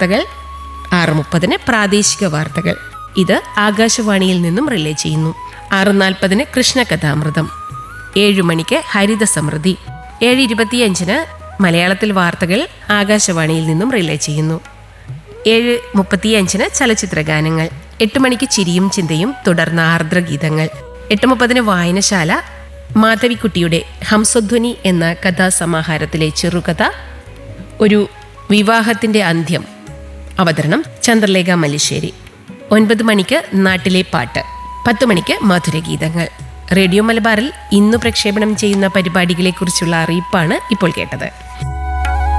വാർത്തകൾ ആറ് മുപ്പതിന് പ്രാദേശിക വാർത്തകൾ ഇത് ആകാശവാണിയിൽ നിന്നും റിലേ ചെയ്യുന്നു ആറ് നാൽപ്പതിന് കൃഷ്ണകഥാമൃതം ഏഴു മണിക്ക് ഹരിത സമൃദ്ധി ഏഴ് ഇരുപത്തിയഞ്ചിന് മലയാളത്തിൽ വാർത്തകൾ ആകാശവാണിയിൽ നിന്നും റിലേ ചെയ്യുന്നു ഏഴ് മുപ്പത്തിയഞ്ചിന് ചലച്ചിത്ര ഗാനങ്ങൾ എട്ട് മണിക്ക് ചിരിയും ചിന്തയും തുടർന്ന് ആർദ്രഗീതങ്ങൾ എട്ട് മുപ്പതിന് വായനശാല മാധവിക്കുട്ടിയുടെ ഹംസധ്വനി എന്ന കഥാസമാഹാരത്തിലെ ചെറുകഥ ഒരു വിവാഹത്തിന്റെ അന്ത്യം അവതരണം ചന്ദ്രലേഖ മല്ലിശ്ശേരി ഒൻപത് മണിക്ക് നാട്ടിലെ പാട്ട് പത്ത് മണിക്ക് മധുരഗീതങ്ങൾ റേഡിയോ മലബാറിൽ ഇന്ന് പ്രക്ഷേപണം ചെയ്യുന്ന പരിപാടികളെക്കുറിച്ചുള്ള അറിയിപ്പാണ് ഇപ്പോൾ കേട്ടത്